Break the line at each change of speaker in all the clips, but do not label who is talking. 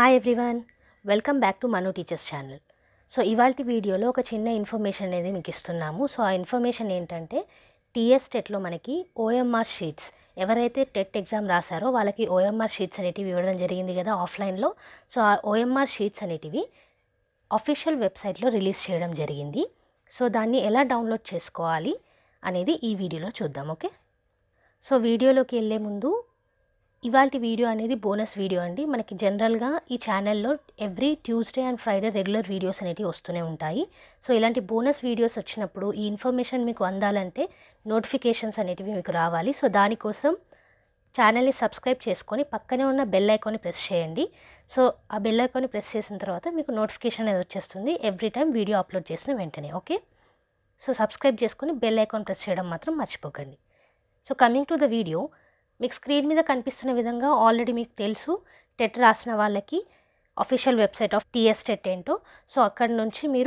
hi everyone welcome back to Manu teachers channel so ఇవాళ వీడియోలో ఒక చిన్న ఇన్ఫర్మేషన్ అనేది మీకు ఇస్తున్నాము సో ఆ ఇన్ఫర్మేషన్ ఏంటంటే టీఎస్ టెట్లో మనకి ఓఎంఆర్ షీట్స్ ఎవరైతే టెట్ ఎగ్జామ్ రాశారో వాళ్ళకి ఓఎంఆర్ షీట్స్ అనేటివి ఇవ్వడం జరిగింది కదా ఆఫ్లైన్లో సో ఆ ఓఎంఆర్ షీట్స్ అనేటివి అఫీషియల్ వెబ్సైట్లో రిలీజ్ చేయడం జరిగింది సో దాన్ని ఎలా డౌన్లోడ్ చేసుకోవాలి అనేది ఈ వీడియోలో చూద్దాం ఓకే సో వీడియోలోకి వెళ్ళే ముందు ఇవాళ వీడియో అనేది బోనస్ వీడియో అండి మనకి జనరల్గా ఈ ఛానల్లో every Tuesday and Friday regular videos అనేవి వస్తూనే ఉంటాయి సో ఇలాంటి బోనస్ వీడియోస్ వచ్చినప్పుడు ఈ ఇన్ఫర్మేషన్ మీకు అందాలంటే నోటిఫికేషన్స్ అనేటివి మీకు రావాలి సో దానికోసం ఛానల్ని సబ్స్క్రైబ్ చేసుకొని పక్కనే ఉన్న బెల్ ఐకాన్ని ప్రెస్ చేయండి సో ఆ బెల్ ఐకాన్ని ప్రెస్ చేసిన తర్వాత మీకు నోటిఫికేషన్ అనేది వచ్చేస్తుంది ఎవ్రీ టైం వీడియో అప్లోడ్ చేసిన వెంటనే ఓకే సో సబ్స్క్రైబ్ చేసుకొని బెల్ ఐకాన్ ప్రెస్ చేయడం మాత్రం మర్చిపోకండి so coming to the video మీకు స్క్రీన్ మీద కనిపిస్తున్న విధంగా ఆల్రెడీ మీకు తెలుసు టెట్ రాసిన వాళ్ళకి official website of TS TET ఏంటో సో అక్కడ నుంచి మీరు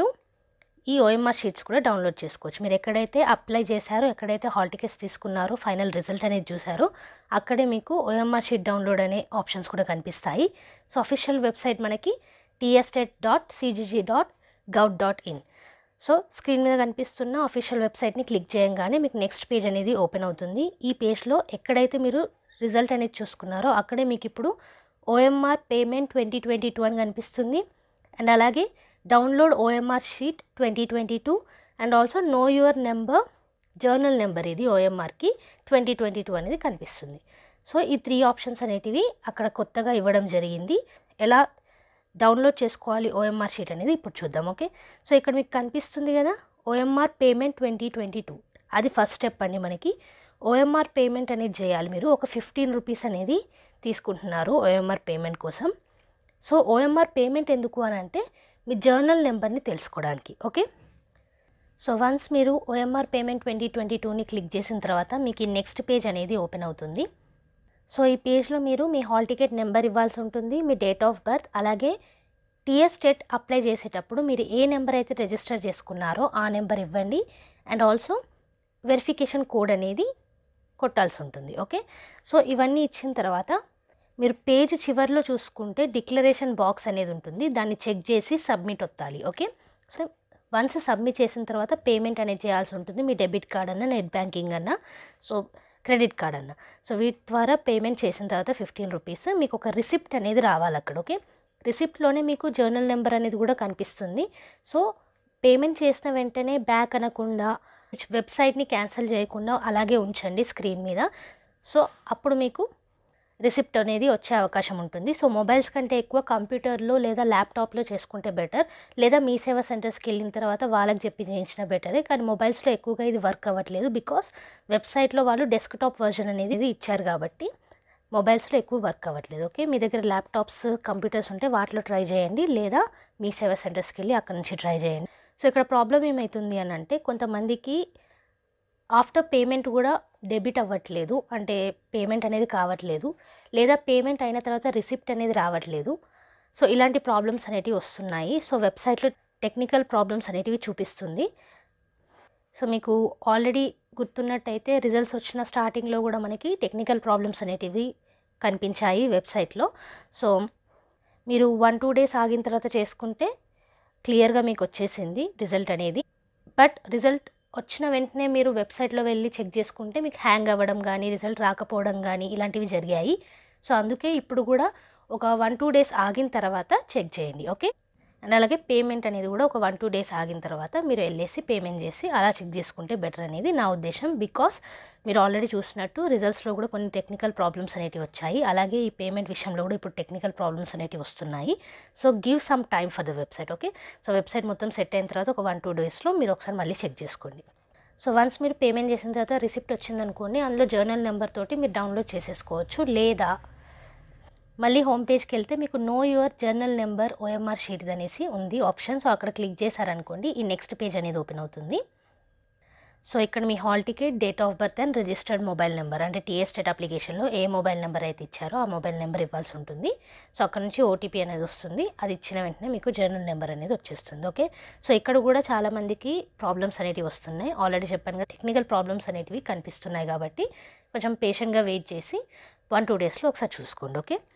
ఈ ఓఎంఆర్ షీట్స్ కూడా డౌన్లోడ్ చేసుకోవచ్చు మీరు ఎక్కడైతే అప్లై చేశారో ఎక్కడైతే హాల్ టికెట్స్ తీసుకున్నారో ఫైనల్ రిజల్ట్ అనేది చూసారో అక్కడే మీకు ఓఎంఆర్ షీట్ డౌన్లోడ్ అనే ఆప్షన్స్ కూడా కనిపిస్తాయి సో అఫీషియల్ వెబ్సైట్ మనకి TS TET dot CGG dot gov dot in so screen మీద కనిపిస్తున్న అఫీషియల్ వెబ్సైట్ని క్లిక్ చేయగానే మీకు నెక్స్ట్ పేజ్ అనేది ఓపెన్ అవుతుంది ఈ పేజ్లో ఎక్కడైతే మీరు రిజల్ట్ అనేది చూసుకున్నారో అక్కడే మీకు ఇప్పుడు OMR payment twenty twenty two అని కనిపిస్తుంది అండ్ అలాగే download OMR sheet twenty twenty two and also know your number journal number ఇది ఓఎంఆర్కి ట్వంటీ ట్వంటీ టూ అనేది కనిపిస్తుంది సో ఈ త్రీ ఆప్షన్స్ అనేటివి అక్కడ కొత్తగా ఇవ్వడం జరిగింది ఎలా డౌన్లోడ్ చేసుకోవాలి ఓఎంఆర్ షీట్ అనేది ఇప్పుడు చూద్దాం ఓకే సో ఇక్కడ మీకు కనిపిస్తుంది కదా OMR payment twenty twenty two అది ఫస్ట్ స్టెప్ అండి మనకి ఓఎంఆర్ పేమెంట్ అనేది చేయాలి మీరు ఒక ఫిఫ్టీన్ రూపీస్ అనేది తీసుకుంటున్నారు ఓఎంఆర్ పేమెంట్ కోసం సో ఓఎంఆర్ పేమెంట్ ఎందుకు అని అంటే మీ జర్నల్ నెంబర్ని తెలుసుకోవడానికి ఓకే సో వన్స్ మీరు ఓఎంఆర్ పేమెంట్ ట్వంటీ ట్వంటీ టూని క్లిక్ చేసిన తర్వాత మీకు ఈ నెక్స్ట్ పేజ్ అనేది ఓపెన్ అవుతుంది సో ఈ పేజ్లో మీరు మీ హాల్ టికెట్ నెంబర్ ఇవ్వాల్సి ఉంటుంది మీ డేట్ ఆఫ్ బర్త్ అలాగే టీఎస్ టెట్ అప్లై చేసేటప్పుడు మీరు ఏ నెంబర్ అయితే రిజిస్టర్ చేసుకున్నారో ఆ నెంబర్ ఇవ్వండి అండ్ ఆల్సో వెరిఫికేషన్ కోడ్ అనేది కొట్టాల్సి ఉంటుంది ఓకే సో ఇవన్నీ ఇచ్చిన తర్వాత మీరు పేజ్ చివరిలో చూసుకుంటే డిక్లరేషన్ బాక్స్ అనేది ఉంటుంది దాన్ని చెక్ చేసి సబ్మిట్ ఒత్తాలి ఓకే సో వన్స్ సబ్మిట్ చేసిన తర్వాత పేమెంట్ అనేది చేయాల్సి ఉంటుంది మీ డెబిట్ కార్డ్ అన్న నెట్ బ్యాంకింగ్ అన్న సో క్రెడిట్ కార్డ్ అన్న సో వీటి ద్వారా పేమెంట్ చేసిన తర్వాత ఫిఫ్టీన్ రూపీస్ మీకు ఒక రిసిప్ట్ అనేది రావాలి అక్కడ ఓకే రిసిప్ట్లోనే మీకు జర్నల్ నెంబర్ అనేది కూడా కనిపిస్తుంది సో పేమెంట్ చేసిన వెంటనే బ్యాక్ అనకుండా వెబ్సైట్ని క్యాన్సిల్ చేయకుండా అలాగే ఉంచండి స్క్రీన్ మీద సో అప్పుడు మీకు రిసిప్ట్ అనేది వచ్చే అవకాశం ఉంటుంది సో మొబైల్స్ కంటే ఎక్కువ కంప్యూటర్లో లేదా ల్యాప్టాప్లో చేసుకుంటే బెటర్ లేదా మీ సేవా సెంటర్స్కి వెళ్ళిన తర్వాత వాళ్ళకి చెప్పి చేయించిన బెటరే కానీ మొబైల్స్లో ఎక్కువగా ఇది వర్క్ అవ్వట్లేదు బికాస్ వెబ్సైట్లో వాళ్ళు డెస్క్టాప్ వర్జన్ అనేది ఇచ్చారు కాబట్టి మొబైల్స్లో ఎక్కువ వర్క్ అవ్వట్లేదు ఓకే మీ దగ్గర ల్యాప్టాప్స్ కంప్యూటర్స్ ఉంటే వాటిలో ట్రై చేయండి లేదా మీ సేవా సెంటర్స్కి వెళ్ళి అక్కడ నుంచి ట్రై చేయండి సో ఇక్కడ ప్రాబ్లం ఏమవుతుంది అని అంటే కొంతమందికి ఆఫ్టర్ పేమెంట్ కూడా డెబిట్ అవ్వట్లేదు అంటే పేమెంట్ అనేది కావట్లేదు లేదా పేమెంట్ అయిన తర్వాత రిసిప్ట్ అనేది రావట్లేదు సో ఇలాంటి ప్రాబ్లమ్స్ అనేటివి వస్తున్నాయి సో వెబ్సైట్లో టెక్నికల్ ప్రాబ్లమ్స్ అనేటివి చూపిస్తుంది సో మీకు ఆల్రెడీ గుర్తున్నట్టయితే రిజల్ట్స్ వచ్చిన స్టార్టింగ్లో కూడా మనకి టెక్నికల్ ప్రాబ్లమ్స్ అనేటివి కనిపించాయి వెబ్సైట్లో సో మీరు వన్ టూ డేస్ ఆగిన తర్వాత చేసుకుంటే క్లియర్గా మీకు వచ్చేసింది రిజల్ట్ అనేది బట్ రిజల్ట్ వచ్చిన వెంటనే మీరు వెబ్సైట్లో వెళ్ళి చెక్ చేసుకుంటే మీకు హ్యాంగ్ అవ్వడం కానీ రిజల్ట్ రాకపోవడం కానీ ఇలాంటివి జరిగాయి సో అందుకే ఇప్పుడు కూడా ఒక వన్ టూ డేస్ ఆగిన తర్వాత చెక్ చేయండి ఓకే అండ్ అలాగే పేమెంట్ అనేది కూడా ఒక వన్ టూ డేస్ ఆగిన తర్వాత మీరు వెళ్ళేసి పేమెంట్ చేసి అలా చెక్ చేసుకుంటే బెటర్ అనేది నా ఉద్దేశం బికాస్ మీరు ఆల్రెడీ చూసినట్టు రిజల్ట్స్లో కూడా కొన్ని టెక్నికల్ ప్రాబ్లమ్స్ అనేటివి వచ్చాయి అలాగే ఈ పేమెంట్ విషయంలో కూడా ఇప్పుడు టెక్నికల్ ప్రాబ్లమ్స్ అనేటివి వస్తున్నాయి so give some time for the website okay so website మొత్తం సెట్ అయిన తర్వాత ఒక వన్ టూ డేస్లో మీరు ఒకసారి మళ్ళీ చెక్ చేసుకోండి సో వన్స్ మీరు పేమెంట్ చేసిన తర్వాత రిసిప్ట్ వచ్చిందనుకోండి అందులో జర్నల్ నెంబర్ తోటి మీరు డౌన్లోడ్ చేసేసుకోవచ్చు లేదా మళ్ళీ హోమ్ పేజ్కి వెళ్తే మీకు know your journal number OMR sheet అనేసి ఉంది ఆప్షన్ సో అక్కడ క్లిక్ చేశారనుకోండి ఈ నెక్స్ట్ పేజ్ అనేది ఓపెన్ అవుతుంది సో ఇక్కడ మీ hall ticket date of birth and registered mobile number అంటే టీఎస్ స్టేట్ అప్లికేషన్లో ఏ మొబైల్ నెంబర్ అయితే ఇచ్చారో ఆ మొబైల్ నెంబర్ ఇవ్వాల్సి ఉంటుంది సో అక్కడ నుంచి ఓటీపీ అనేది వస్తుంది అది ఇచ్చిన వెంటనే మీకు జర్నల్ నెంబర్ అనేది వచ్చేస్తుంది ఓకే సో ఇక్కడ కూడా చాలామందికి ప్రాబ్లమ్స్ అనేటివి వస్తున్నాయి ఆల్రెడీ చెప్పాను కదా టెక్నికల్ ప్రాబ్లమ్స్ అనేటివి కనిపిస్తున్నాయి కాబట్టి కొంచెం పేషెంట్గా వెయిట్ చేసి వన్ టూ డేస్లో ఒకసారి చూసుకోండి ఓకే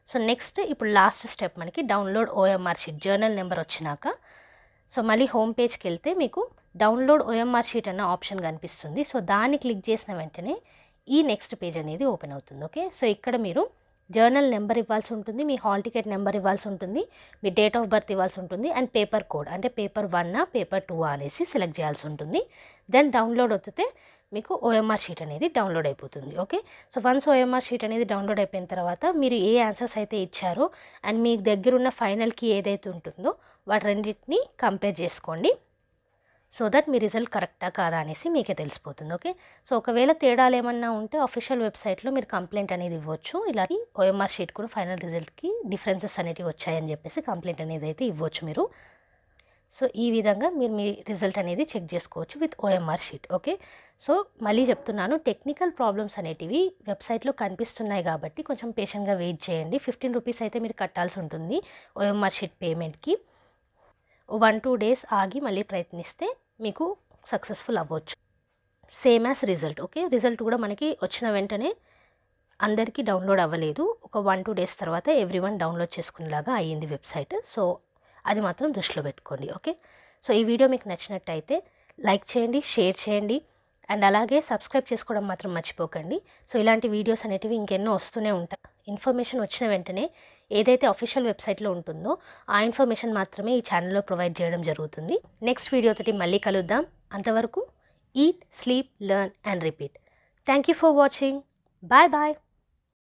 సో నెక్స్ట్ ఇప్పుడు లాస్ట్ స్టెప్ మనకి download OMR sheet journal number వచ్చినాక సో మళ్ళీ హోమ్ పేజ్కి వెళ్తే మీకు డౌన్లోడ్ ఓఎంఆర్ షీట్ అన్న ఆప్షన్ కనిపిస్తుంది సో దాన్ని క్లిక్ చేసిన వెంటనే ఈ నెక్స్ట్ పేజ్ అనేది ఓపెన్ అవుతుంది ఓకే సో ఇక్కడ మీరు జర్నల్ నెంబర్ ఇవ్వాల్సి ఉంటుంది మీ హాల్ టికెట్ నెంబర్ ఇవ్వాల్సి ఉంటుంది మీ డేట్ ఆఫ్ బర్త్ ఇవ్వాల్సి ఉంటుంది అండ్ పేపర్ కోడ్ అంటే పేపర్ వన్ పేపర్ టూ అనేసి సెలెక్ట్ చేయాల్సి ఉంటుంది దెన్ డౌన్లోడ్ అవుతే మీకు ఓఎంఆర్ షీట్ అనేది డౌన్లోడ్ అయిపోతుంది okay so once OMR sheet అనేది డౌన్లోడ్ అయిపోయిన తర్వాత మీరు ఏ ఆన్సర్స్ అయితే ఇచ్చారో అండ్ మీ దగ్గర ఉన్న ఫైనల్కి ఏదైతే ఉంటుందో వాటి రెండింటిని కంపేర్ చేసుకోండి సో దట్ మీ రిజల్ట్ కరెక్టా కాదా అనేసి మీకే తెలిసిపోతుంది ఓకే సో ఒకవేళ తేడాలు ఏమన్నా ఉంటే అఫీషియల్ వెబ్సైట్లో మీరు కంప్లైంట్ అనేది ఇవ్వచ్చు ఇలా ఓఎంఆర్ షీట్ కూడా ఫైనల్ రిజల్ట్కి డిఫరెన్సెస్ అనేవి వచ్చాయని చెప్పేసి కంప్లైంట్ అనేది అయితే ఇవ్వచ్చు మీరు సో ఈ విధంగా మీరు మీ రిజల్ట్ అనేది చెక్ చేసుకోవచ్చు with OMR sheet okay so మళ్ళీ చెప్తున్నాను టెక్నికల్ ప్రాబ్లమ్స్ అనేటివి వెబ్సైట్లో కనిపిస్తున్నాయి కాబట్టి కొంచెం పేషెంట్గా వెయిట్ చేయండి ఫిఫ్టీన్ రూపీస్ అయితే మీరు కట్టాల్సి ఉంటుంది ఓఎంఆర్ షీట్ పేమెంట్కి వన్ టూ డేస్ ఆగి మళ్ళీ ప్రయత్నిస్తే మీకు సక్సెస్ఫుల్ అవ్వచ్చు same as result okay result కూడా మనకి వచ్చిన వెంటనే అందరికీ డౌన్లోడ్ అవ్వలేదు ఒక వన్ టూ డేస్ తర్వాత ఎవ్రీ వన్ డౌన్లోడ్ చేసుకునేలాగా అయ్యింది వెబ్సైట్ సో అది మాత్రం దృష్టిలో పెట్టుకోండి ఓకే సో ఈ వీడియో మీకు నచ్చినట్టయితే లైక్ చేయండి షేర్ చేయండి అండ్ అలాగే సబ్స్క్రైబ్ చేసుకోవడం మాత్రం మర్చిపోకండి సో ఇలాంటి వీడియోస్ అనేటివి ఇంకెన్నో వస్తూనే ఉంటాయి ఇన్ఫర్మేషన్ వచ్చిన వెంటనే ఏదైతే అఫీషియల్ వెబ్సైట్లో ఉంటుందో ఆ ఇన్ఫర్మేషన్ మాత్రమే ఈ ఛానల్లో ప్రొవైడ్ చేయడం జరుగుతుంది నెక్స్ట్ వీడియోతోటి మళ్ళీ కలుద్దాం అంతవరకు eat sleep learn and repeat thank you for watching bye bye